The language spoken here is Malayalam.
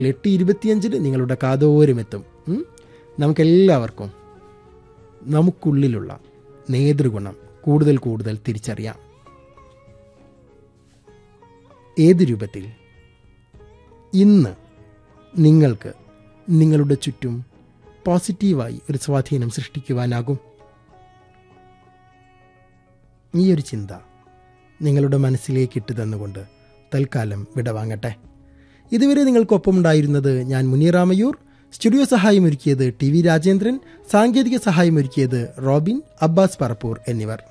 എട്ട് ഇരുപത്തിയഞ്ചിന് നിങ്ങളുടെ കാതോരം എത്തും ഉം? നമുക്കെല്ലാവർക്കും നമുക്കുള്ളിലുള്ള നേതൃഗുണം കൂടുതൽ കൂടുതൽ തിരിച്ചറിയാം ഏത് രൂപത്തിൽ ഇന്ന് നിങ്ങൾക്ക് നിങ്ങളുടെ ചുറ്റും പോസിറ്റീവായി ഒരു സ്വാധീനം സൃഷ്ടിക്കുവാനാകും ഈ ഒരു ചിന്ത നിങ്ങളുടെ മനസ്സിലേക്ക് ഇട്ട് തന്നുകൊണ്ട് തൽക്കാലം വിടവാങ്ങട്ടെ ഇതുവരെ നിങ്ങൾക്കൊപ്പം ഉണ്ടായിരുന്നത് ഞാൻ മുനീറാമയൂർ സ്റ്റുഡിയോ സഹായമൊരുക്കിയത് ടി വി രാജേന്ദ്രൻ സാങ്കേതിക സഹായമൊരുക്കിയത് റോബിൻ അബ്ബാസ് പറപ്പൂർ എന്നിവർ